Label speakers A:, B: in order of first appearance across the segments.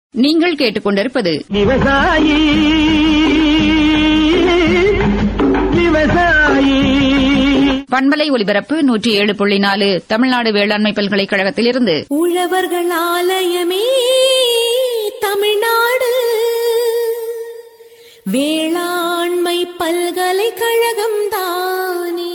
A: நீங்கள் கேட்டுக்கொண்டிருப்பது
B: விவசாயி விவசாயி
A: பண்பலை ஒலிபரப்பு நூற்றி ஏழு புள்ளி நாலு தமிழ்நாடு வேளாண்மை பல்கலைக்கழகத்திலிருந்து
C: உழவர்கள் ஆலயமே தமிழ்நாடு வேளாண்மை பல்கலைக்கழகம் தானே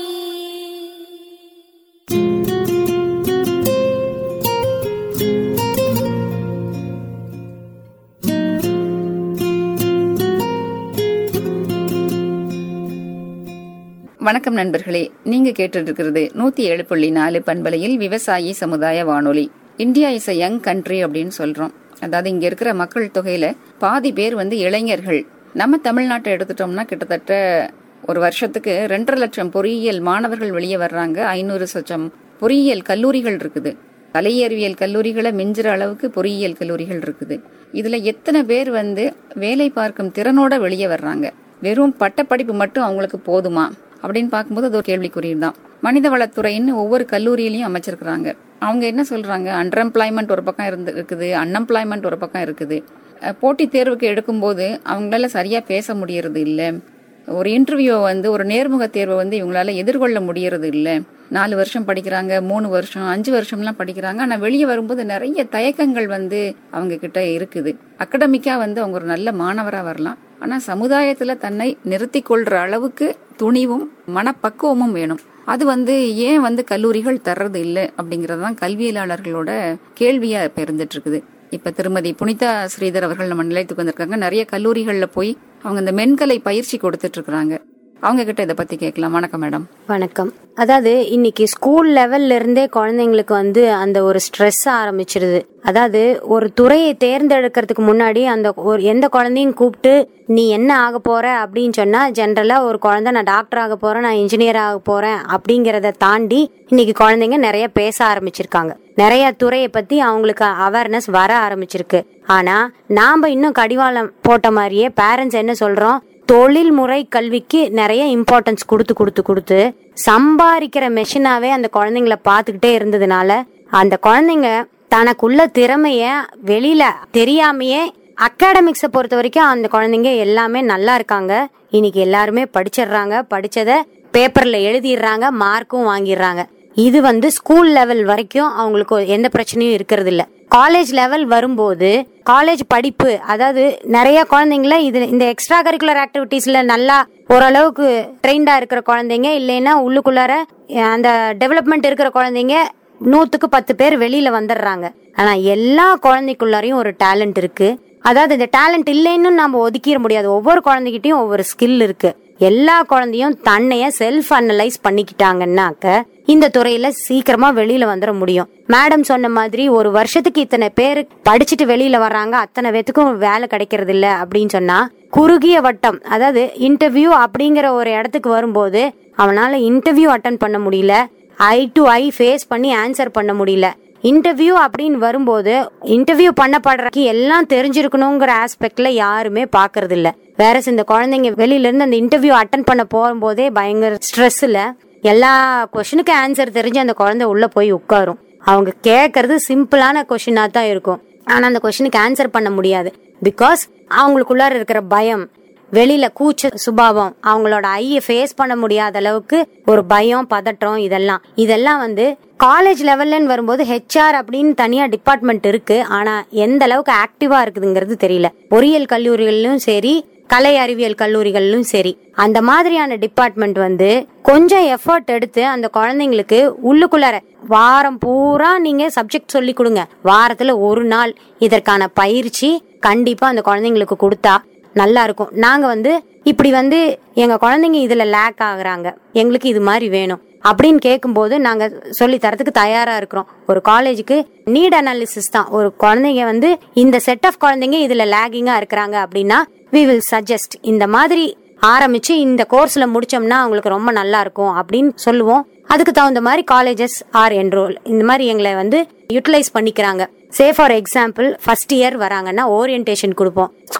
A: வணக்கம் நண்பர்களே நீங்க கேட்டுட்டு இருக்கிறது நூத்தி ஏழு புள்ளி நாலு பண்பலையில் விவசாயி சமுதாய வானொலி India is a young country அப்படின்னு சொல்றோம் அதாவது இங்க இருக்கிற மக்கள் தொகையில பாதி பேர் வந்து இளைஞர்கள் நம்ம தமிழ்நாட்டை எடுத்துட்டோம்னா கிட்டத்தட்ட ஒரு வருஷத்துக்கு ரெண்டரை லட்சம் பொறியியல் மாணவர்கள் வெளியே வர்றாங்க ஐநூறு சொச்சம் பொறியியல் கல்லூரிகள் இருக்குது கலையறிவியல் கல்லூரிகளை மிஞ்சுற அளவுக்கு பொறியியல் கல்லூரிகள் இருக்குது இதுல எத்தனை பேர் வந்து வேலை பார்க்கும் திறனோட வெளியே வர்றாங்க வெறும் பட்டப்படிப்பு மட்டும் அவங்களுக்கு போதுமா அப்படின்னு பார்க்கும்போது அது ஒரு கேள்விக்குறி தான் மனிதவளத்துறைன்னு ஒவ்வொரு கல்லூரியிலையும் அமைச்சிருக்கிறாங்க அவங்க என்ன சொல்றாங்க அன்எம்ப்ளாய்மெண்ட் ஒரு பக்கம் இருந்து இருக்குது அன்எம்ப்ளாய்மெண்ட் ஒரு பக்கம் இருக்குது அஹ் போட்டித் தேர்வுக்கு எடுக்கும்போது அவங்களால சரியா பேச முடியறது இல்லை ஒரு இன்டர்வியூ வந்து ஒரு நேர்முக தேர்வை வந்து இவங்களால எதிர்கொள்ள முடியறது இல்ல நாலு வருஷம் படிக்கிறாங்க மூணு வருஷம் அஞ்சு வருஷம்லாம் படிக்கிறாங்க ஆனா வெளியே வரும்போது நிறைய தயக்கங்கள் வந்து அவங்க கிட்ட இருக்குது அகடமிக்கா வந்து அவங்க ஒரு நல்ல மாணவரா வரலாம் ஆனா சமுதாயத்துல தன்னை நிறுத்தி கொள்ற அளவுக்கு துணிவும் மனப்பக்குவமும் வேணும் அது வந்து ஏன் வந்து கல்லூரிகள் தர்றது இல்லை அப்படிங்கறதுதான் கல்வியலாளர்களோட கேள்வியா இப்ப இருந்துட்டு இருக்குது இப்ப திருமதி புனிதா ஸ்ரீதர் அவர்கள் நம்ம நிலையத்துக்கு வந்திருக்காங்க நிறைய கல்லூரிகள்ல போய் அவங்க இந்த மென்கலை பயிற்சி கொடுத்துட்டு இருக்காங்க அவங்க கிட்ட இதை பத்தி கேட்கலாம் வணக்கம் மேடம்
D: வணக்கம் அதாவது இன்னைக்கு ஸ்கூல் லெவல்ல இருந்தே குழந்தைங்களுக்கு வந்து அந்த ஒரு ஸ்ட்ரெஸ் ஆரம்பிச்சிருது அதாவது ஒரு துறையை தேர்ந்தெடுக்கிறதுக்கு முன்னாடி அந்த ஒரு எந்த குழந்தையும் கூப்பிட்டு நீ என்ன ஆக போற அப்படின்னு சொன்னா ஜென்ரலா ஒரு குழந்தை நான் டாக்டர் ஆக போறேன் நான் இன்ஜினியர் ஆக போறேன் அப்படிங்கறத தாண்டி இன்னைக்கு குழந்தைங்க நிறைய பேச ஆரம்பிச்சிருக்காங்க நிறைய துறையை பத்தி அவங்களுக்கு அவேர்னஸ் வர ஆரம்பிச்சிருக்கு ஆனா நாம இன்னும் கடிவாளம் போட்ட மாதிரியே பேரண்ட்ஸ் என்ன சொல்றோம் தொழில்முறை கல்விக்கு நிறைய இம்பார்ட்டன்ஸ் கொடுத்து கொடுத்து கொடுத்து சம்பாதிக்கிற மெஷினாவே அந்த குழந்தைங்கள பார்த்துக்கிட்டே இருந்ததுனால அந்த குழந்தைங்க தனக்குள்ள திறமைய வெளியில தெரியாமையே அகாடமிக்ஸை பொறுத்த வரைக்கும் அந்த குழந்தைங்க எல்லாமே நல்லா இருக்காங்க இன்னைக்கு எல்லாருமே படிச்சிடுறாங்க படிச்சத பேப்பர்ல எழுதிடுறாங்க மார்க்கும் வாங்கிடுறாங்க இது வந்து ஸ்கூல் லெவல் வரைக்கும் அவங்களுக்கு எந்த பிரச்சனையும் இருக்கிறது இல்ல காலேஜ் லெவல் வரும்போது காலேஜ் படிப்பு அதாவது நிறைய குழந்தைங்கள இது இந்த எக்ஸ்ட்ரா கரிக்குலர் ஆக்டிவிட்டீஸ்ல நல்லா ஓரளவுக்கு ட்ரெயின்டா இருக்கிற குழந்தைங்க இல்லைன்னா உள்ளுக்குள்ளார அஹ், அந்த டெவலப்மெண்ட் இருக்கிற குழந்தைங்க நூத்துக்கு பத்து பேர் வெளியில வந்துடுறாங்க ஆனா எல்லா குழந்தைக்குள்ளாரையும் ஒரு டேலண்ட் இருக்கு அதாவது இந்த டேலண்ட் இல்லைன்னு நம்ம ஒதுக்கிட முடியாது ஒவ்வொரு குழந்தைகிட்டயும் ஒவ்வொரு ஸ்கில் இருக்கு எல்லா குழந்தையும் தன்னைய செல்ஃப் அனலைஸ் பண்ணிக்கிட்டாங்கன்னாக்க இந்த துறையில சீக்கிரமா வெளியில வந்துட முடியும் மேடம் சொன்ன மாதிரி ஒரு வருஷத்துக்கு இத்தனை பேர் படிச்சுட்டு வெளியில வர்றாங்க அத்தனை பேத்துக்கும் வேலை கிடைக்கிறது இல்ல அப்படின்னு சொன்னா குறுகிய வட்டம் அதாவது இன்டர்வியூ அப்படிங்கிற ஒரு இடத்துக்கு வரும்போது அவனால இன்டர்வியூ அட்டன் பண்ண முடியல ஐ டு ஐ ஃபேஸ் பண்ணி ஆன்சர் பண்ண முடியல இன்டர்வியூ அப்படின்னு வரும்போது இன்டர்வியூ பண்ணப்படுறக்கு எல்லாம் தெரிஞ்சிருக்கணுங்கிற ஆஸ்பெக்ட்ல யாருமே பாக்குறது இல்ல வேற இந்த குழந்தைங்க வெளியில இருந்து அந்த இன்டர்வியூ அட்டன் பண்ண போகும்போதே பயங்கர ஸ்ட்ரெஸ்ல எல்லா கொஷனுக்கு ஆன்சர் தெரிஞ்சு அந்த குழந்தை உள்ள போய் உட்காரும் அவங்க கேட்கறது சிம்பிளான கொஷினா தான் இருக்கும் ஆனா அந்த கொஷனுக்கு ஆன்சர் பண்ண முடியாது பிகாஸ் அவங்களுக்குள்ளார இருக்கிற பயம் வெளியில கூச்ச சுபாவம் அவங்களோட ஐய ஃபேஸ் பண்ண முடியாத அளவுக்கு ஒரு பயம் பதட்டம் இதெல்லாம் இதெல்லாம் வந்து காலேஜ் லெவல்லன்னு வரும்போது ஹெச்ஆர் அப்படின்னு தனியா டிபார்ட்மெண்ட் இருக்கு ஆனா எந்த அளவுக்கு ஆக்டிவா இருக்குதுங்கிறது தெரியல பொறியியல் கல்லூரிகளிலும் சரி கலை அறிவியல் கல்லூரிகளிலும் சரி அந்த மாதிரியான டிபார்ட்மெண்ட் வந்து கொஞ்சம் எஃபர்ட் எடுத்து அந்த குழந்தைங்களுக்கு உள்ளுக்குள்ளார வாரம் பூரா நீங்க சப்ஜெக்ட் சொல்லி கொடுங்க வாரத்துல ஒரு நாள் இதற்கான பயிற்சி கண்டிப்பா அந்த குழந்தைங்களுக்கு கொடுத்தா நல்லா இருக்கும் நாங்க வந்து இப்படி வந்து எங்க குழந்தைங்க இதுல லேக் ஆகுறாங்க எங்களுக்கு இது மாதிரி வேணும் அப்படின்னு கேட்கும்போது நாங்க சொல்லி தரத்துக்கு தயாரா இருக்கிறோம் ஒரு காலேஜுக்கு நீட் அனாலிசிஸ் தான் ஒரு குழந்தைங்க வந்து இந்த செட் ஆஃப் குழந்தைங்க இதுல லேகிங்கா இருக்கிறாங்க அப்படின்னா வி வில் சஜஸ்ட் இந்த மாதிரி ஆரம்பிச்சு இந்த கோர்ஸ்ல முடிச்சோம்னா அவங்களுக்கு ரொம்ப நல்லா இருக்கும் அப்படின்னு சொல்லுவோம் அதுக்கு தகுந்த மாதிரி காலேஜஸ் ஆர் என்ரோல் இந்த மாதிரி எங்களை வந்து யூட்டிலைஸ் பண்ணிக்கிறாங்க say for example first year வராங்கன்னா ஓரியன்டேஷன் கொடுப்போம்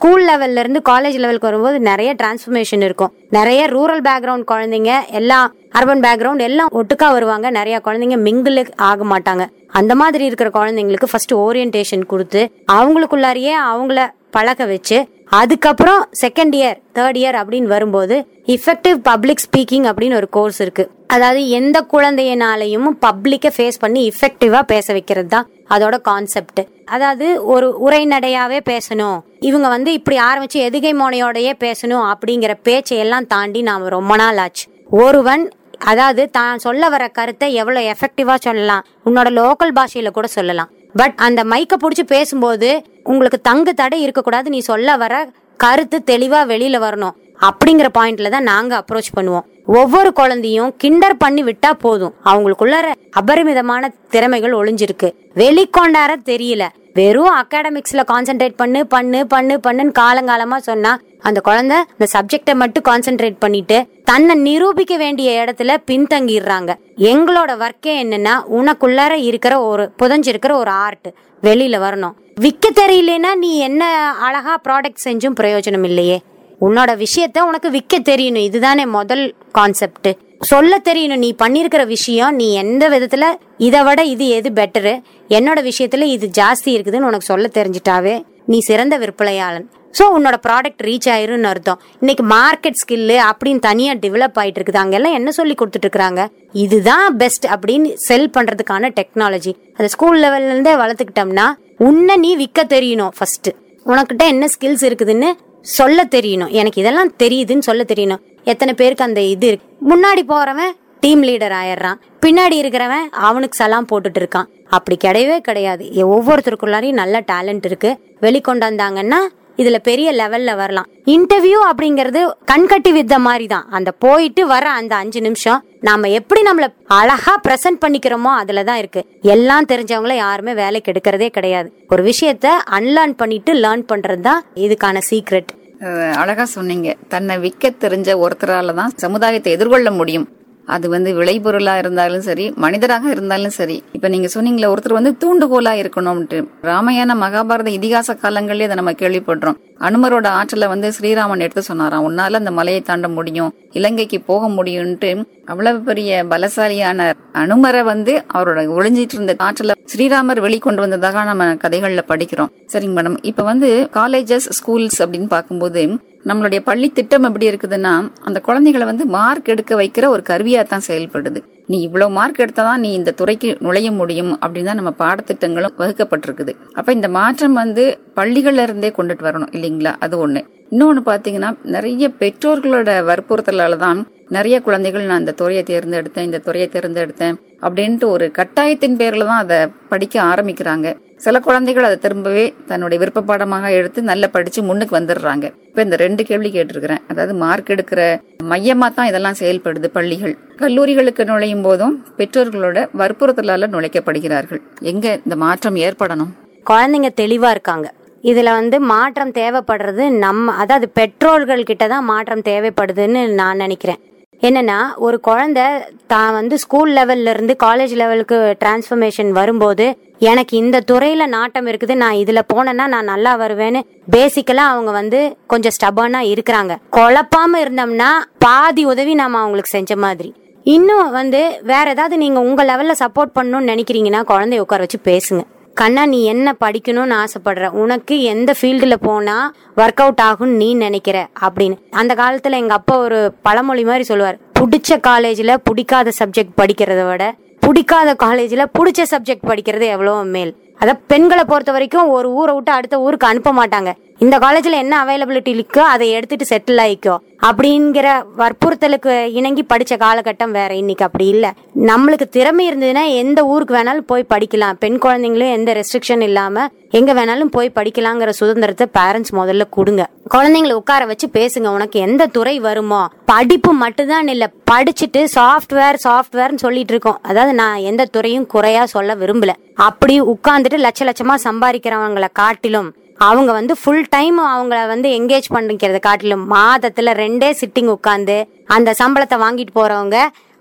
D: ஸ்கூல் லெவல்ல இருந்து காலேஜ் லெவலுக்கு வரும்போது நிறைய டிரான்ஸ்ஃபர்மேஷன் இருக்கும் நிறைய ரூரல் பேக்ரவுண்ட் குழந்தைங்க எல்லாம் அர்பன் பேக்ரவுண்ட் எல்லாம் ஒட்டுக்கா வருவாங்க நிறைய குழந்தைங்க மிங்கிள் ஆக மாட்டாங்க அந்த மாதிரி இருக்கிற குழந்தைங்களுக்கு ஃபர்ஸ்ட் ஓரியன்டேஷன் கொடுத்து அவங்களுக்குள்ளாரியே அவங்கள பழக வச்சு அதுக்கப்புறம் செகண்ட் இயர் தேர்ட் இயர் அப்படின்னு வரும்போது இஃபெக்டிவ் பப்ளிக் ஸ்பீக்கிங் அப்படின்னு ஒரு கோர்ஸ் இருக்கு அதாவது எந்த குழந்தையனாலையும் பப்ளிக்க ஃபேஸ் பண்ணி இஃபெக்டிவா பேச வைக்கிறது தான் அதோட கான்செப்ட் அதாவது ஒரு உரைநடையாவே பேசணும் இவங்க வந்து இப்படி ஆரம்பிச்சு எதுகை மோனையோடயே பேசணும் அப்படிங்கிற பேச்சையெல்லாம் தாண்டி நாம ரொம்ப நாள் ஆச்சு ஒருவன் அதாவது தான் சொல்ல வர கருத்தை எவ்வளவு எஃபெக்டிவா சொல்லலாம் உன்னோட லோக்கல் பாஷையில கூட சொல்லலாம் பட் அந்த மைக்க புடிச்சு பேசும்போது உங்களுக்கு தங்கு தடை இருக்கக்கூடாது நீ சொல்ல வர கருத்து தெளிவா வெளியில வரணும் அப்படிங்கிற பாயிண்ட்ல தான் நாங்க அப்ரோச் பண்ணுவோம் ஒவ்வொரு குழந்தையும் கிண்டர் பண்ணி விட்டா போதும் அவங்களுக்குள்ள அபரிமிதமான திறமைகள் ஒளிஞ்சிருக்கு வெளிக்கொண்டார தெரியல வெறும் அகாடமிக்ஸ்ல கான்சென்ட்ரேட் பண்ணு பண்ணு பண்ணு பண்ணுன்னு காலங்காலமா சொன்னா அந்த குழந்தை இந்த சப்ஜெக்டை மட்டும் கான்சென்ட்ரேட் பண்ணிட்டு தன்னை நிரூபிக்க வேண்டிய இடத்துல பின்தங்கிடுறாங்க எங்களோட ஒர்க்கே என்னன்னா உனக்குள்ளார இருக்கிற ஒரு புதஞ்சிருக்கிற ஒரு ஆர்ட் வெளியில வரணும் விக்க தெரியலனா நீ என்ன அழகா ப்ராடக்ட் செஞ்சும் பிரயோஜனம் இல்லையே உன்னோட விஷயத்த உனக்கு விக்க தெரியணும் இதுதானே முதல் கான்செப்ட் சொல்ல தெரியணும் நீ பண்ணிருக்கிற விஷயம் நீ எந்த விதத்துல இதை விட இது எது பெட்டரு என்னோட விஷயத்துல இது ஜாஸ்தி இருக்குதுன்னு உனக்கு சொல்ல தெரிஞ்சிட்டாவே நீ சிறந்த விற்பனையாளன் ஸோ உன்னோட ப்ராடக்ட் ரீச் ஆயிரும்னு அர்த்தம் இன்னைக்கு மார்க்கெட் ஸ்கில்லு அப்படின்னு தனியா டெவலப் ஆயிட்டு இருக்குது அங்கெல்லாம் என்ன சொல்லி கொடுத்துட்டு இருக்காங்க இதுதான் பெஸ்ட் அப்படின்னு செல் பண்றதுக்கான டெக்னாலஜி அதை ஸ்கூல் லெவல்ல இருந்தே வளர்த்துக்கிட்டோம்னா உன்னை நீ விற்க தெரியணும் ஃபர்ஸ்ட் உனக்கிட்ட என்ன ஸ்கில்ஸ் இருக்குதுன்னு சொல்ல தெரியணும் எனக்கு இதெல்லாம் தெரியுதுன்னு சொல்ல தெரியணும் எத்தனை பேருக்கு அந்த இது இருக்கு முன்னாடி போறவன் டீம் லீடர் ஆயிடுறான் பின்னாடி இருக்கிறவன் அவனுக்கு சலாம் போட்டுட்டு இருக்கான் அப்படி கிடையவே கிடையாது எ- ஒவ்வொருத்தருக்குள்ளாரையும் நல்ல டேலண்ட் இருக்கு வெளிக்கொண்டு வந்தாங்கன்னா இதுல பெரிய லெவல்ல வரலாம் இன்டர்வியூ அப்படிங்கறது கண்கட்டி வித்த மாதிரி தான் அந்த போயிட்டு வர அந்த அஞ்சு நிமிஷம் நாம எப்படி நம்மள அழகா பிரசன்ட் பண்ணிக்கிறோமோ அதுல தான் இருக்கு எல்லாம் தெரிஞ்சவங்கள யாருமே வேலைக்கு எடுக்கிறதே கிடையாது ஒரு விஷயத்த அன்லேர்ன் பண்ணிட்டு லேர்ன் பண்றது தான் இதுக்கான சீக்ரெட்
A: அஹ் அழகா சொன்னீங்க தன்னை விற்க தெரிஞ்ச ஒருத்தரால தான் சமுதாயத்தை எதிர்கொள்ள முடியும் அது வந்து விளைபொருளா இருந்தாலும் சரி மனிதராக இருந்தாலும் சரி இப்ப நீங்க சொன்னீங்களே ஒருத்தர் வந்து தூண்டுகோலா இருக்கணும்ட்டு ராமாயண மகாபாரத இதிகாச காலங்களே அதை நம்ம கேள்விப்படுறோம் அனுமரோட ஆற்றலை வந்து ஸ்ரீராமன் எடுத்து சொன்னாராம் உன்னால அந்த மலையை தாண்ட முடியும் இலங்கைக்கு போக முடியும்ட்டு அவ்வளவு பெரிய பலசாலியான அனுமரை வந்து அவரோட ஒளிஞ்சிட்டு இருந்த ஆற்றலை ஸ்ரீராமர் வெளிக்கொண்டு வந்ததாக நம்ம கதைகள்ல படிக்கிறோம் சரிங்க மேடம் இப்ப வந்து காலேஜஸ் ஸ்கூல்ஸ் அப்படின்னு பார்க்கும்போது நம்மளுடைய பள்ளி திட்டம் எப்படி இருக்குதுன்னா அந்த குழந்தைகளை வந்து மார்க் எடுக்க வைக்கிற ஒரு கருவியா தான் செயல்படுது நீ இவ்வளவு மார்க் எடுத்தாதான் நீ இந்த துறைக்கு நுழைய முடியும் அப்படின்னு தான் நம்ம பாடத்திட்டங்களும் வகுக்கப்பட்டிருக்குது அப்ப இந்த மாற்றம் வந்து பள்ளிகள்ல இருந்தே கொண்டுட்டு வரணும் இல்லைங்களா அது ஒண்ணு இன்னொன்னு பாத்தீங்கன்னா நிறைய பெற்றோர்களோட வற்புறுத்தலால தான் நிறைய குழந்தைகள் நான் இந்த துறையை தேர்ந்தெடுத்தேன் இந்த துறையை தேர்ந்தெடுத்தேன் அப்படின்ட்டு ஒரு கட்டாயத்தின் பேர்ல தான் அதை படிக்க ஆரம்பிக்கிறாங்க சில குழந்தைகள் அதை திரும்பவே தன்னுடைய விருப்ப பாடமாக எடுத்து நல்லா படிச்சு முன்னுக்கு வந்துடுறாங்க இப்ப இந்த ரெண்டு கேள்வி கேட்டிருக்கிறேன் அதாவது மார்க் எடுக்கிற மையமா தான் இதெல்லாம் செயல்படுது பள்ளிகள் கல்லூரிகளுக்கு நுழையும் போதும் பெற்றோர்களோட வற்புறுத்தலால நுழைக்கப்படுகிறார்கள் எங்க இந்த மாற்றம் ஏற்படணும்
D: குழந்தைங்க தெளிவா இருக்காங்க இதுல வந்து மாற்றம் தேவைப்படுறது நம்ம அதாவது பெற்றோர்கள் கிட்ட தான் மாற்றம் தேவைப்படுதுன்னு நான் நினைக்கிறேன் என்னன்னா ஒரு குழந்தை தான் வந்து ஸ்கூல் லெவல்ல இருந்து காலேஜ் லெவலுக்கு டிரான்ஸ்ஃபர்மேஷன் வரும்போது எனக்கு இந்த துறையில நாட்டம் இருக்குது நான் இதுல போனேன்னா நான் நல்லா வருவேன்னு பேசிக்கலா அவங்க வந்து கொஞ்சம் ஸ்டபர்னா இருக்கிறாங்க குழப்பாம இருந்தோம்னா பாதி உதவி நாம அவங்களுக்கு செஞ்ச மாதிரி இன்னும் வந்து வேற ஏதாவது நீங்க உங்க லெவல்ல சப்போர்ட் பண்ணணும்னு நினைக்கிறீங்கன்னா குழந்தைய உட்கார வச்சு பேசுங்க கண்ணா நீ என்ன படிக்கணும்னு ஆசைப்படுற உனக்கு எந்த ஃபீல்டுல போனா ஒர்க் அவுட் ஆகும்னு நீ நினைக்கிற அப்படின்னு அந்த காலத்துல எங்க அப்பா ஒரு பழமொழி மாதிரி சொல்லுவார் பிடிச்ச காலேஜ்ல பிடிக்காத சப்ஜெக்ட் படிக்கிறத விட பிடிக்காத காலேஜ்ல பிடிச்ச சப்ஜெக்ட் படிக்கிறது எவ்வளோ மேல் அத பெண்களை பொறுத்த வரைக்கும் ஒரு ஊரை விட்டு அடுத்த ஊருக்கு அனுப்ப மாட்டாங்க இந்த காலேஜ்ல என்ன அவைலபிலிட்டி இருக்கோ அதை எடுத்துட்டு செட்டில் ஆயிக்கோ அப்படிங்கிற வற்புறுத்தலுக்கு இணங்கி படிச்ச காலகட்டம் வேற இன்னைக்கு அப்படி இல்ல நம்மளுக்கு திறமை இருந்ததுன்னா எந்த ஊருக்கு வேணாலும் போய் படிக்கலாம் பெண் குழந்தைங்களும் எந்த ரெஸ்ட்ரிக்ஷன் இல்லாம எங்க வேணாலும் போய் படிக்கலாங்கிற சுதந்திரத்தை பேரண்ட்ஸ் முதல்ல கொடுங்க குழந்தைங்களை உட்கார வச்சு பேசுங்க உனக்கு எந்த துறை வருமோ படிப்பு மட்டும்தான் இல்ல படிச்சுட்டு சாஃப்ட்வேர் சாஃப்ட்வேர்னு சொல்லிட்டு இருக்கோம் அதாவது நான் எந்த துறையும் குறையா சொல்ல விரும்பல அப்படி உட்கார்ந்துட்டு லட்ச லட்சமா சம்பாதிக்கிறவங்களை காட்டிலும் அவங்க வந்து ஃபுல் டைம் அவங்கள வந்து என்கேஜ் பண்ணிக்கிறத காட்டிலும் மாதத்துல ரெண்டே சிட்டிங் உட்காந்து அந்த சம்பளத்தை வாங்கிட்டு போறவங்க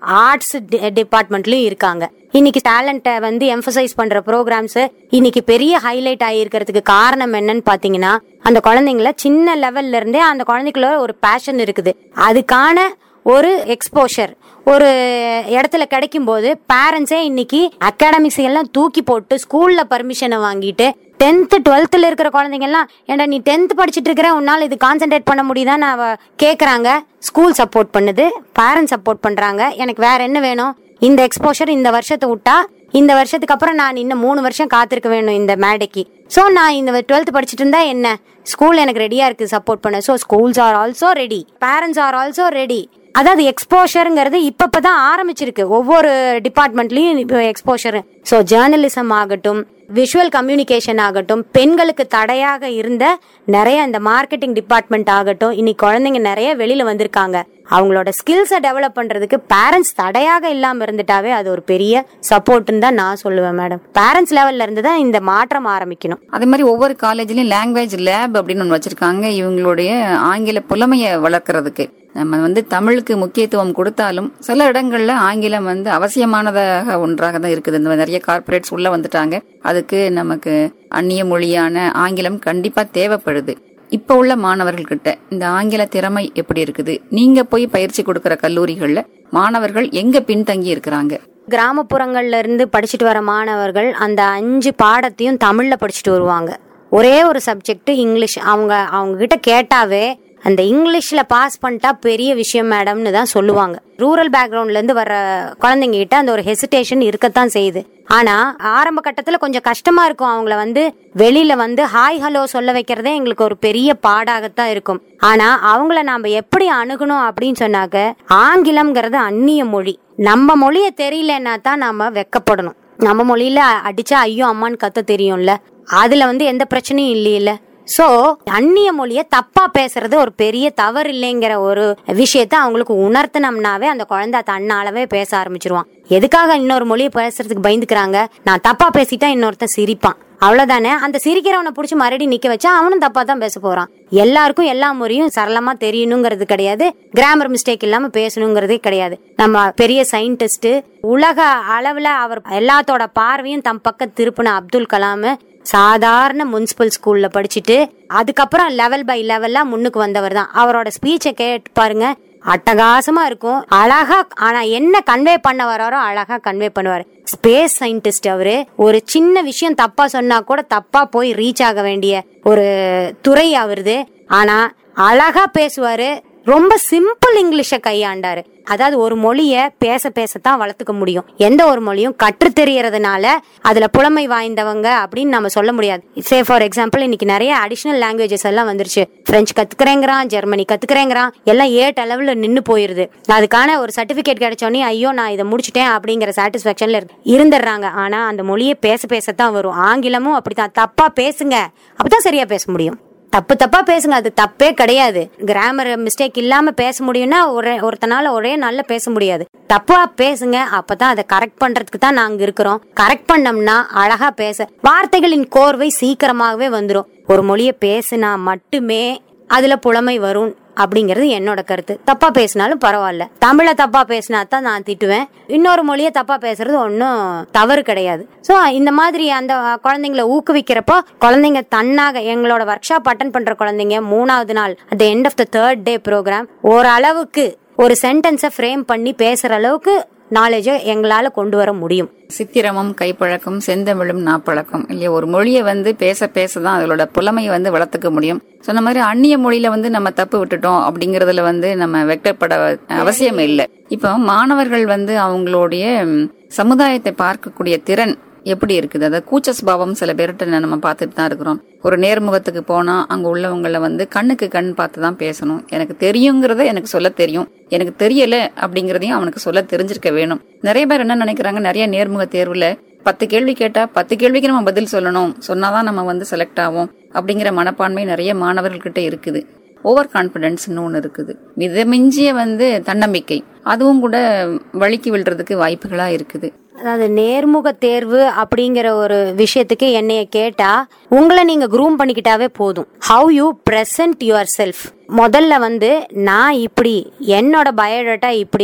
D: ஆர்ட்ஸ் டிபார்ட்மெண்ட்லயும் இருக்காங்க இன்னைக்கு டேலண்ட்டை வந்து எம்பசைஸ் பண்ற ப்ரோக்ராம்ஸ் இன்னைக்கு பெரிய ஹைலைட் ஆகியிருக்கிறதுக்கு காரணம் என்னன்னு பாத்தீங்கன்னா அந்த குழந்தைங்கள சின்ன லெவல்ல இருந்தே அந்த குழந்தைக்குள்ள ஒரு பேஷன் இருக்குது அதுக்கான ஒரு எக்ஸ்போஷர் ஒரு இடத்துல கிடைக்கும் போது பேரண்ட்ஸே இன்னைக்கு அகாடமிக்ஸ் எல்லாம் தூக்கி போட்டு ஸ்கூல்ல பர்மிஷனை வாங்கிட்டு டென்த்து டுவெல்த்தில் இருக்கிற குழந்தைங்க எல்லாம் ஏன்டா நீ டென்த் படிச்சுட்டு இருக்கிற உன்னால இது கான்சென்ட்ரேட் பண்ண முடியுதான்னு அவ கேட்குறாங்க ஸ்கூல் சப்போர்ட் பண்ணுது பேரண்ட்ஸ் சப்போர்ட் பண்றாங்க எனக்கு வேற என்ன வேணும் இந்த எக்ஸ்போஷர் இந்த வருஷத்தை விட்டா இந்த வருஷத்துக்கு அப்புறம் நான் இன்னும் மூணு வருஷம் காத்திருக்க வேணும் இந்த மேடைக்கு ஸோ நான் இந்த டுவெல்த் படிச்சுட்டு இருந்தா என்ன ஸ்கூல் எனக்கு ரெடியா இருக்கு சப்போர்ட் பண்ண so schools are also ready parents are also ready அதாவது எக்ஸ்போஷருங்கிறது இப்ப தான் ஆரம்பிச்சிருக்கு ஒவ்வொரு டிபார்ட்மெண்ட்லயும் இப்போ எக்ஸ்போஷர் ஸோ ஜேர்னலிசம் ஆகட்டும் விஷுவல் கம்யூனிகேஷன் ஆகட்டும் பெண்களுக்கு தடையாக இருந்த நிறைய இந்த மார்க்கெட்டிங் டிபார்ட்மெண்ட் ஆகட்டும் இன்னைக்கு குழந்தைங்க நிறைய வெளியில வந்திருக்காங்க அவங்களோட ஸ்கில்ஸை டெவலப் பண்றதுக்கு பேரண்ட்ஸ் தடையாக இல்லாம இருந்துட்டாவே அது ஒரு பெரிய சப்போர்ட்னு தான் நான் சொல்லுவேன் மேடம் பேரண்ட்ஸ் லெவல்ல இருந்து தான் இந்த மாற்றம் ஆரம்பிக்கணும்
A: அதே மாதிரி ஒவ்வொரு காலேஜ்லயும் லாங்குவேஜ் லேப் அப்படின்னு ஒன்று வச்சிருக்காங்க இவங்களுடைய ஆங்கில புலமையை வளர்க்கறதுக்கு நம்ம வந்து தமிழுக்கு முக்கியத்துவம் கொடுத்தாலும் சில இடங்கள்ல ஆங்கிலம் வந்து அவசியமானதாக ஒன்றாக தான் இருக்குது இந்த நிறைய கார்ப்பரேட்ஸ் உள்ள வந்துட்டாங்க அதுக்கு நமக்கு அந்நிய மொழியான ஆங்கிலம் கண்டிப்பா தேவைப்படுது இப்ப உள்ள மாணவர்கள்கிட்ட இந்த ஆங்கில திறமை எப்படி இருக்குது நீங்க போய் பயிற்சி கொடுக்கிற கல்லூரிகள்ல மாணவர்கள் எங்க பின்தங்கி இருக்கிறாங்க
D: கிராமப்புறங்கள்ல இருந்து படிச்சுட்டு வர மாணவர்கள் அந்த அஞ்சு பாடத்தையும் தமிழ்ல படிச்சுட்டு வருவாங்க ஒரே ஒரு சப்ஜெக்ட் இங்கிலீஷ் அவங்க அவங்க கிட்ட கேட்டாவே அந்த இங்கிலீஷ்ல பாஸ் பண்ணிட்டா பெரிய விஷயம் மேடம்னு தான் சொல்லுவாங்க ரூரல் பேக்ரவுண்ட்ல இருந்து வர குழந்தைங்க கிட்ட அந்த ஒரு ஹெசிடேஷன் இருக்கத்தான் செய்யுது ஆனா ஆரம்ப கட்டத்துல கொஞ்சம் கஷ்டமா இருக்கும் அவங்கள வந்து வெளியில வந்து ஹாய் ஹலோ சொல்ல வைக்கிறதே எங்களுக்கு ஒரு பெரிய பாடாகத்தான் இருக்கும் ஆனா அவங்கள நாம எப்படி அணுகணும் அப்படின்னு சொன்னாக்க ஆங்கிலம்ங்கிறது அந்நிய மொழி நம்ம மொழிய தெரியலன்னா தான் நாம வெக்கப்படணும் நம்ம மொழியில அடிச்சா ஐயோ அம்மான்னு கத்த தெரியும்ல அதுல வந்து எந்த பிரச்சனையும் இல்லையில சோ அந்நிய மொழிய தப்பா பேசுறது ஒரு பெரிய தவறு இல்லைங்கிற ஒரு விஷயத்த அவங்களுக்கு உணர்த்தினோம்னாவே அந்த குழந்தை தன்னாலவே பேச ஆரம்பிச்சிருவான் எதுக்காக இன்னொரு மொழியை பேசுறதுக்கு பயந்துக்கிறாங்க நான் தப்பா பேசிட்டா இன்னொருத்தன் சிரிப்பான் அவ்வளவுதானே அந்த சிரிக்கிறவனை புடிச்சு மறுபடியும் நிக்க வச்சா அவனும் தப்பா தான் பேச போறான் எல்லாருக்கும் எல்லா முறையும் சரளமா தெரியணுங்கிறது கிடையாது கிராமர் மிஸ்டேக் இல்லாம பேசணுங்கிறதே கிடையாது நம்ம பெரிய சயின்டிஸ்ட் உலக அளவுல அவர் எல்லாத்தோட பார்வையும் தம் பக்கம் திருப்பின அப்துல் கலாம் சாதாரண முனிசிபல் ஸ்கூல்ல படிச்சுட்டு அதுக்கப்புறம் லெவல் பை லெவல்லா முன்னுக்கு வந்தவர் தான் அவரோட ஸ்பீச்சை கேட்டு பாருங்க அட்டகாசமா இருக்கும் அழகா ஆனா என்ன கன்வே பண்ண வராரோ அழகா கன்வே பண்ணுவாரு ஸ்பேஸ் சயின்டிஸ்ட் அவரு ஒரு சின்ன விஷயம் தப்பா சொன்னா கூட தப்பா போய் ரீச் ஆக வேண்டிய ஒரு துறை அவருது ஆனா அழகா பேசுவாரு ரொம்ப சிம்பிள் இங்கிலீஷை கையாண்டாரு அதாவது ஒரு மொழிய பேச பேசத்தான் வளர்த்துக்க முடியும் எந்த ஒரு மொழியும் கற்று தெரியறதுனால அதுல புலமை வாய்ந்தவங்க அப்படின்னு நம்ம சொல்ல முடியாது சே ஃபார் எக்ஸாம்பிள் இன்னைக்கு நிறைய அடிஷனல் லாங்குவேஜஸ் எல்லாம் வந்துருச்சு பிரெஞ்சு கத்துக்கிறேங்கிறான் ஜெர்மனி கத்துக்கிறேங்கிறான் எல்லாம் ஏட் அளவுல நின்னு போயிருது அதுக்கான ஒரு சர்டிபிகேட் கிடைச்சோடனே ஐயோ நான் இதை முடிச்சிட்டேன் அப்படிங்கிற சாட்டிஸ்பாக்சன்ல இருந்துடுறாங்க ஆனா அந்த மொழியை பேச பேசத்தான் வரும் ஆங்கிலமும் அப்படித்தான் தப்பா பேசுங்க அப்பதான் சரியா பேச முடியும் தப்பு தப்பா பேசுங்க அது தப்பே கிடையாது கிராமர் மிஸ்டேக் இல்லாம பேச முடியும்னா ஒரே ஒருத்தனால ஒரே நாள்ல பேச முடியாது தப்பா பேசுங்க அப்பதான் அதை கரெக்ட் பண்றதுக்கு தான் நாங்க இருக்கிறோம் கரெக்ட் பண்ணோம்னா அழகா பேச வார்த்தைகளின் கோர்வை சீக்கிரமாகவே வந்துரும் ஒரு மொழியை பேசினா மட்டுமே அதுல புலமை வரும் அப்படிங்கிறது என்னோட கருத்து தப்பா பேசினாலும் பரவாயில்ல தமிழை தப்பா பேசினா தான் நான் திட்டுவேன் இன்னொரு மொழியை தப்பா பேசுறது ஒன்றும் தவறு கிடையாது ஸோ இந்த மாதிரி அந்த குழந்தைங்களை ஊக்குவிக்கிறப்போ குழந்தைங்க தன்னாக எங்களோட ஒர்க் ஷாப் அட்டன் பண்ற குழந்தைங்க மூணாவது நாள் at end of the third day program ஓரளவுக்கு ஒரு சென்டென்ஸை ஃப்ரேம் பண்ணி பேசுற அளவுக்கு நாலேஜை எங்களால கொண்டு வர முடியும்
A: சித்திரமும் கைப்பழக்கம் செந்தமிழும் நாப்பழக்கம் இல்லையா ஒரு மொழியை வந்து பேச பேச தான் அதோட புலமையை வந்து வளர்த்துக்க முடியும் சொன்ன மாதிரி அந்நிய மொழியில வந்து நம்ம தப்பு விட்டுட்டோம் அப்படிங்கறதுல வந்து நம்ம வெட்டப்பட அவசியம் இல்லை இப்போ மாணவர்கள் வந்து அவங்களுடைய ம், சமுதாயத்தை பார்க்கக்கூடிய திறன் எப்படி இருக்குது அதாவது கூச்ச சுபாவம் சில பேர்கிட்ட நம்ம பார்த்துட்டு தான் இருக்கிறோம் ஒரு நேர்முகத்துக்கு போனா அங்க உள்ளவங்கள வந்து கண்ணுக்கு கண் பார்த்து தான் பேசணும் எனக்கு தெரியுங்கிறத எனக்கு சொல்ல தெரியும் எனக்கு தெரியல அப்படிங்கறதையும் அவனுக்கு சொல்ல தெரிஞ்சிருக்க வேணும் நிறைய பேர் என்ன நினைக்கிறாங்க நிறைய நேர்முக தேர்வுல பத்து கேள்வி கேட்டா பத்து கேள்விக்கு நம்ம பதில் சொல்லணும் சொன்னாதான் நம்ம வந்து செலக்ட் ஆவோம் அப்படிங்கிற மனப்பான்மை நிறைய மாணவர்கள்கிட்ட இருக்குது ஓவர் கான்பிடன்ஸ்னு ஒன்று இருக்குது மிதமிஞ்சிய வந்து தன்னம்பிக்கை அதுவும் கூட வழுக்கி விழுறதுக்கு வாய்ப்புகளா இருக்குது
D: அதாவது நேர்முக தேர்வு அப்படிங்கிற ஒரு விஷயத்துக்கு என்னைய கேட்டா உங்களை நீங்க க்ரூம் பண்ணிக்கிட்டாவே போதும் how you present yourself முதல்ல வந்து நான் இப்படி என்னோட பயோடேட்டா இப்படி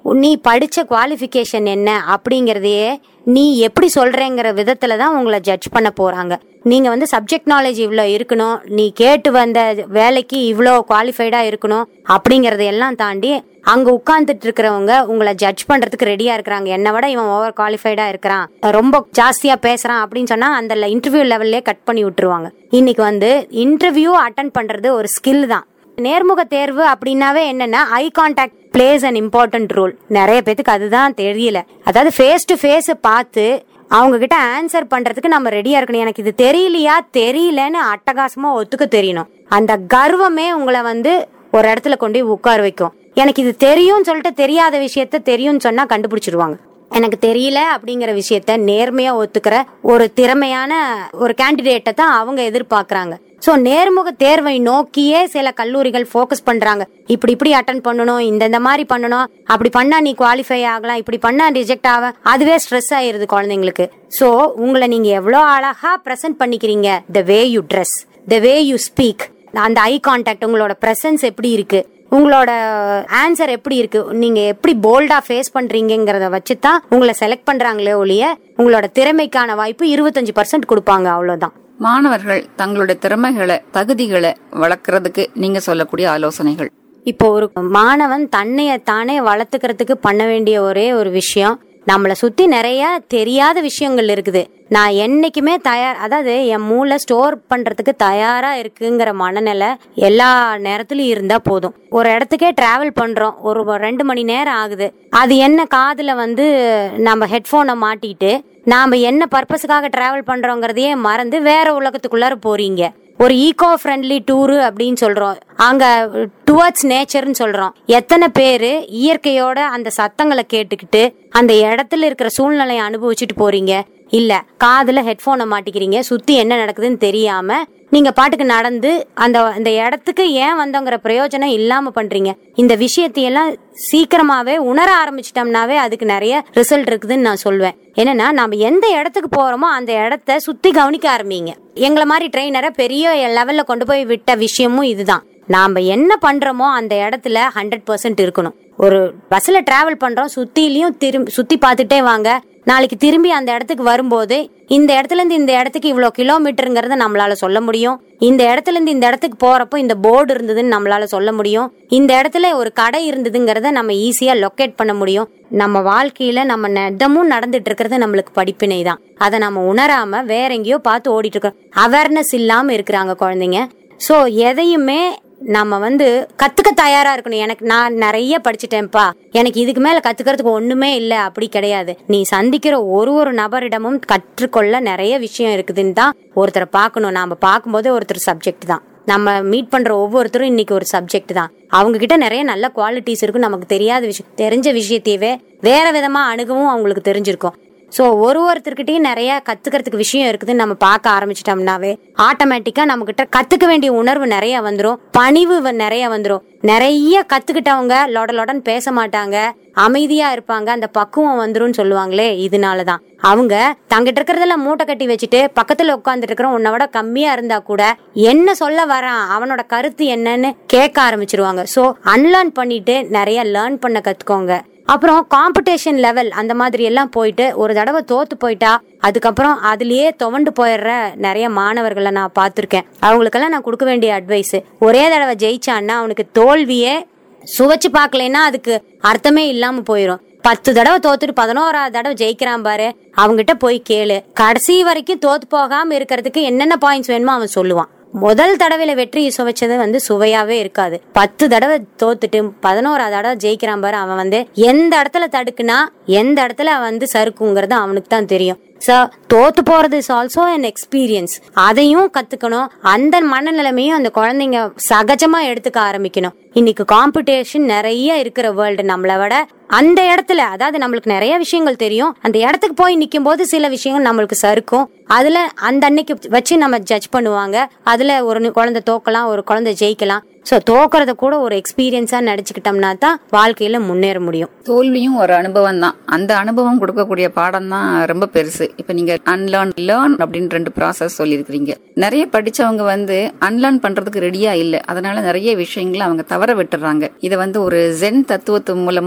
D: நீ படிச்ச குவாலிஃபிகேஷன் என்ன அப்படிங்கறதையே நீ எப்படி சொல்றேங்கிற விதத்துல தான் உங்களை ஜட்ஜ் பண்ண போறாங்க நீங்க வந்து சப்ஜெக்ட் நாலேஜ் இவ்வளோ இருக்கணும் நீ கேட்டு வந்த வேலைக்கு இவ்வளோ குவாலிஃபைடா இருக்கணும் அப்படிங்கறத எல்லாம் தாண்டி அங்க உட்கார்ந்துட்டு இருக்கிறவங்க உங்களை ஜட்ஜ் பண்றதுக்கு ரெடியா இருக்கிறாங்க என்னை விட இவன் ஓவர் குவாலிஃபைடா இருக்கிறான் ரொம்ப ஜாஸ்தியா பேசுறான் அப்படின்னு சொன்னா அந்த இன்டர்வியூ லெவல்லே கட் பண்ணி விட்டுருவாங்க இன்னைக்கு வந்து இன்டர்வியூ அட்டன் பண்றது ஒரு ஸ்கில் தான் நேர்முக தேர்வு அப்படின்னாவே என்னன்னா eye contact plays an important role நிறைய பேத்துக்கு அதுதான் தெரியல அதாவது ஃபேஸ் டு ஃபேஸ் பார்த்து அவங்க கிட்ட ஆன்சர் பண்றதுக்கு நம்ம ரெடியா இருக்கணும் எனக்கு இது தெரியலையா தெரியலன்னு அட்டகாசமா ஒத்துக்க தெரியணும் அந்த கர்வமே உங்களை வந்து ஒரு இடத்துல கொண்டு போய் உட்கார வைக்கும் எனக்கு இது தெரியும்னு சொல்லிட்டு தெரியாத விஷயத்த தெரியும்னு சொன்னா கண்டுபிடிச்சிருவாங்க எனக்கு தெரியல அப்படிங்கிற விஷயத்த நேர்மையா ஒத்துக்கிற ஒரு திறமையான ஒரு கேண்டிடேட்டை தான் அவங்க எதிர்பார்க்கறாங்க சோ நேர்முக தேர்வை நோக்கியே சில கல்லூரிகள் ஃபோக்கஸ் பண்றாங்க இப்படி இப்படி அட்டன் பண்ணணும் இந்த இந்த மாதிரி பண்ணணும் அப்படி பண்ணா நீ குவாலிஃபை ஆகலாம் இப்படி பண்ணா ரிஜெக்ட் ஆக அதுவே ஸ்ட்ரெஸ் ஆயிருது குழந்தைங்களுக்கு சோ உங்களை நீங்க எவ்வளோ அழகா பிரசன்ட் பண்ணிக்கிறீங்க the way you dress the way you speak அந்த ஐ கான்டாக்ட் உங்களோட பிரசன்ஸ் எப்படி இருக்கு உங்களோட ஆன்சர் எப்படி இருக்கு நீங்க எப்படி போல்டா ஃபேஸ் பண்றீங்கிறத வச்சு தான் உங்களை செலக்ட் பண்றாங்களே ஒழிய உங்களோட திறமைக்கான வாய்ப்பு இருபத்தஞ்சு பர்சன்ட் கொடுப்பாங்க அவ்வளவுதான்
A: மாணவர்கள் தங்களுடைய திறமைகளை தகுதிகளை வளர்க்கறதுக்கு நீங்க சொல்லக்கூடிய ஆலோசனைகள்
D: இப்போ ஒரு மாணவன் தன்னைய தானே வளர்த்துக்கிறதுக்கு பண்ண வேண்டிய ஒரே ஒரு விஷயம் நம்மள சுத்தி நிறைய தெரியாத விஷயங்கள் இருக்குது நான் என்னைக்குமே தயார் அதாவது என் மூளை ஸ்டோர் பண்றதுக்கு தயாரா இருக்குங்கிற மனநிலை எல்லா நேரத்துலயும் இருந்தா போதும் ஒரு இடத்துக்கே டிராவல் பண்றோம் ஒரு ரெண்டு மணி நேரம் ஆகுது அது என்ன காதுல வந்து நம்ம ஹெட்போனை மாட்டிட்டு நாம என்ன பர்பஸுக்காக டிராவல் பண்றோங்கிறதையே மறந்து வேற உலகத்துக்குள்ளார போறீங்க ஒரு ஈகோ ஃப்ரெண்ட்லி டூரு அப்படின்னு சொல்றோம் அங்க டுவர்ட்ஸ் நேச்சர்னு சொல்றோம் எத்தனை பேரு இயற்கையோட அந்த சத்தங்களை கேட்டுக்கிட்டு அந்த இடத்துல இருக்கிற சூழ்நிலையை அனுபவிச்சுட்டு போறீங்க இல்ல காதுல ஹெட்போனை மாட்டிக்கிறீங்க சுத்தி என்ன நடக்குதுன்னு தெரியாம நீங்க பாட்டுக்கு நடந்து அந்த அந்த இடத்துக்கு ஏன் வந்தோங்கிற பிரயோஜனம் இல்லாம பண்றீங்க இந்த விஷயத்தையெல்லாம் சீக்கிரமாவே உணர ஆரம்பிச்சிட்டோம்னாவே அதுக்கு நிறைய ரிசல்ட் இருக்குதுன்னு நான் சொல்வேன் என்னன்னா நாம எந்த இடத்துக்கு போறோமோ அந்த இடத்த சுத்தி கவனிக்க ஆரம்பிங்க எங்களை மாதிரி ட்ரெயினரை பெரிய லெவல்ல கொண்டு போய் விட்ட விஷயமும் இதுதான் நாம என்ன பண்றோமோ அந்த இடத்துல ஹண்ட்ரட் பர்சன்ட் இருக்கணும் ஒரு பஸ்ல டிராவல் பண்றோம் சுத்திலையும் திரும்பி சுத்தி பார்த்துட்டே வாங்க நாளைக்கு திரும்பி அந்த இடத்துக்கு வரும்போது இந்த இடத்துல இருந்து இந்த இடத்துக்கு இவ்வளவு கிலோமீட்டருங்கிறத நம்மளால சொல்ல முடியும் இந்த இடத்துல இருந்து இந்த இடத்துக்கு போறப்போ இந்த போர்டு இருந்ததுன்னு நம்மளால சொல்ல முடியும் இந்த இடத்துல ஒரு கடை இருந்ததுங்கிறத நம்ம ஈஸியா லொக்கேட் பண்ண முடியும் நம்ம வாழ்க்கையில நம்ம நிதமும் நடந்துட்டு இருக்கிறது நம்மளுக்கு படிப்பினை தான் அதை நம்ம உணராம வேற எங்கேயோ பார்த்து ஓடிட்டு இருக்கோம் அவேர்னஸ் இல்லாம இருக்கிறாங்க குழந்தைங்க சோ எதையுமே நம்ம வந்து கத்துக்க தயாரா இருக்கணும் எனக்கு நான் நிறைய படிச்சுட்டேன்ப்பா எனக்கு இதுக்கு மேல கத்துக்கிறதுக்கு ஒண்ணுமே இல்ல அப்படி கிடையாது நீ சந்திக்கிற ஒரு ஒரு நபரிடமும் கற்றுக்கொள்ள நிறைய விஷயம் இருக்குதுன்னு தான் ஒருத்தரை பார்க்கணும் நாம பார்க்கும்போதே ஒருத்தர் சப்ஜெக்ட் தான் நம்ம மீட் பண்ற ஒவ்வொருத்தரும் இன்னைக்கு ஒரு சப்ஜெக்ட் தான் அவங்க கிட்ட நிறைய நல்ல குவாலிட்டிஸ் இருக்கும் நமக்கு தெரியாத விஷயம் தெரிஞ்ச விஷயத்தையவே வேற விதமா அணுகவும் அவங்களுக்கு தெரிஞ்சிருக்கும் சோ ஒரு ஒருத்தர்கிட்டயும் நிறைய கத்துக்கிறதுக்கு விஷயம் இருக்குதுன்னு நம்ம பார்க்க ஆரம்பிச்சிட்டோம்னாவே ஆட்டோமேட்டிக்கா நம்ம கிட்ட கத்துக்க வேண்டிய உணர்வு நிறைய வந்துரும் பணிவு வ- நிறைய வந்துரும் நிறைய கத்துக்கிட்டவங்க லொட லொடன்னு பேச மாட்டாங்க அமைதியா இருப்பாங்க அந்த பக்குவம் வந்துரும்னு சொல்லுவாங்களே இதனாலதான் அவங்க தங்கிட்ட இருக்கிறதெல்லாம் மூட்டை கட்டி வச்சுட்டு பக்கத்துல உட்காந்துட்டு இருக்கிற உன்னை விட கம்மியா இருந்தா கூட என்ன சொல்ல வரான் அவனோட கருத்து என்னன்னு கேட்க ஆரம்பிச்சிருவாங்க சோ அன்லேர்ன் பண்ணிட்டு நிறைய லேர்ன் பண்ண கத்துக்கோங்க அப்புறம் காம்படிஷன் லெவல் அந்த மாதிரி எல்லாம் போயிட்டு ஒரு தடவை தோத்து போயிட்டா அதுக்கப்புறம் அதுலயே துவண்டு போயிடுற நிறைய மாணவர்களை நான் பார்த்துருக்கேன் அவங்களுக்கெல்லாம் நான் கொடுக்க வேண்டிய அட்வைஸ் ஒரே தடவை ஜெயிச்சான்னா அவனுக்கு தோல்வியே சுவைச்சு பார்க்கலைன்னா அதுக்கு அர்த்தமே இல்லாம போயிடும் பத்து தடவை தோத்துட்டு பதினோராவது தடவை ஜெயிக்கிறான் பாரு அவங்கிட்ட போய் கேளு கடைசி வரைக்கும் தோத்து போகாம இருக்கிறதுக்கு என்னென்ன பாயிண்ட்ஸ் வேணுமோ அவன் சொல்லுவான் முதல் தடவையில வெற்றி சுவைச்சது வந்து சுவையாவே இருக்காது பத்து தடவை தோத்துட்டு பதினோராவது தடவை ஜெயிக்கிறான் பாரு அவன் வந்து எந்த இடத்துல தடுக்குனா எந்த இடத்துல வந்து சறுக்குங்கிறது அவனுக்கு தான் தெரியும் சோ தோத்து போறது இஸ் ஆல்சோ an எக்ஸ்பீரியன்ஸ் அதையும் கத்துக்கணும் அந்த மனநிலைமையும் அந்த குழந்தைங்க சகஜமா எடுத்துக்க ஆரம்பிக்கணும் இன்னைக்கு காம்படிஷன் நிறைய இருக்கிற வேர்ல்டு நம்மளை விட அந்த இடத்துல அதாவது நம்மளுக்கு நிறைய விஷயங்கள் தெரியும் அந்த இடத்துக்கு போய் நிக்கும் போது சில விஷயங்கள் நம்மளுக்கு சறுக்கும் அதுல அந்த அன்னைக்கு வச்சு நம்ம ஜட்ஜ் பண்ணுவாங்க அதுல ஒரு நி- குழந்தை தோக்கலாம் ஒரு குழந்தை ஜெயிக்கலாம் சோ தோக்கறத கூட ஒரு எக்ஸ்பீரியன்ஸா நடிச்சுக்கிட்டோம்னா தான் வாழ்க்கையில முன்னேற முடியும்
A: தோல்வியும் ஒரு அனுபவம் தான் அந்த அனுபவம் கொடுக்கக்கூடிய பாடம் தான் ரொம்ப பெருசு இப்ப நீங்க அன்லேர்ன் லேர்ன் அப்படின்னு ரெண்டு ப்ராசஸ் சொல்லியிருக்கிறீங்க நிறைய படிச்சவங்க வந்து அன்லேர்ன் பண்றதுக்கு ரெடியா இல்ல அதனால நிறைய விஷயங்களை அவங்க தவற விட்டுறாங்க இதை வந்து ஒரு ஜென் தத்துவத்து மூலமா ஒரு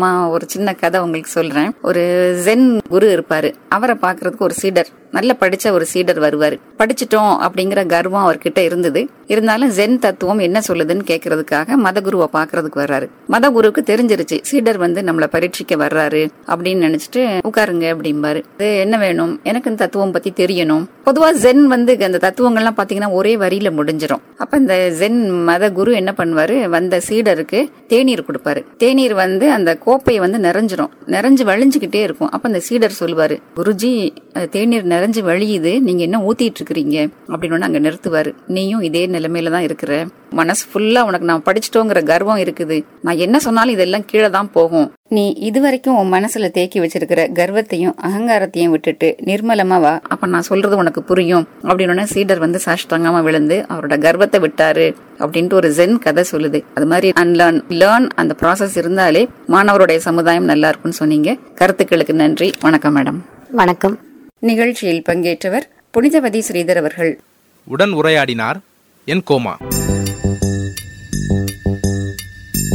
A: சின்ன கதை உங்களுக்கு சொல்றேன் ஒரு ஜென் குரு இருப்பாரு அவரை பாக்குறதுக்கு ஒரு சீடர் நல்ல படிச்ச ஒரு சீடர் வருவாரு படிச்சிட்டோம் அப்படிங்கிற கர்வம் அவர்கிட்ட இருந்தது இருந்தாலும் ஜென் தத்துவம் என்ன சொல்லுதுன்னு கேக்குறதுக்காக மதகுருவை பாக்குறதுக்கு வர்றாரு மதகுருவுக்கு தெரிஞ்சிருச்சு சீடர் வந்து நம்மள பரீட்சிக்க வர்றாரு அப்படின்னு நினைச்சிட்டு உட்காருங்க அப்படிம்பாரு "இது என்ன வேணும் எனக்கு இந்த தத்துவம் பத்தி தெரியணும் பொதுவா ஜென் வந்து அந்த தத்துவங்கள்லாம் பாத்தீங்கன்னா ஒரே வரியில முடிஞ்சிரும் அப்ப இந்த ஜென் மத குரு என்ன பண்ணுவாரு வந்த சீடருக்கு தேநீர் கொடுப்பாரு தேநீர் வந்து அந்த கோப்பையை வந்து நிறைஞ்சிரும் நிறைஞ்சு வழிஞ்சுக்கிட்டே இருக்கும் அப்ப அந்த சீடர் சொல்லுவாரு குருஜி அஹ், தேநீர் நிறைஞ்சு வழியுது நீங்க என்ன ஊத்திட்டு இருக்கிறீங்க அப்படின்னு அங்க நிறுத்துவாரு நீயும் இதே நிலைமையில தான் இருக்கிற மனசு ஃபுல்லா உனக்கு நான் படிச்சிட்டோங்கிற கர்வம் இருக்குது நான் என்ன சொன்னாலும் இதெல்லாம் கீழே தான் போகும் நீ இதுவரைக்கும் உன் மனசுல தேக்கி வச்சிருக்கிற கர்வத்தையும் அகங்காரத்தையும் விட்டுட்டு நிர்மலமா வா அப்ப நான் சொல்றது உனக்கு புரியும் அப்படின்னு சீடர் வந்து சாஷ்டாங்கமா விழுந்து அவரோட கர்வத்தை விட்டாரு அப்படின்ட்டு ஒரு ஜென் கதை சொல்லுது அது மாதிரி அன்லேர்ன் லேர்ன் அந்த ப்ராசஸ் இருந்தாலே மாணவருடைய சமுதாயம் நல்லா இருக்கும்னு சொன்னீங்க கருத்துக்களுக்கு நன்றி வணக்கம் மேடம்
D: வணக்கம்
A: நிகழ்ச்சியில் பங்கேற்றவர் புனிதவதி ஸ்ரீதர் அவர்கள்
B: உடன் உரையாடினார் என் கோமா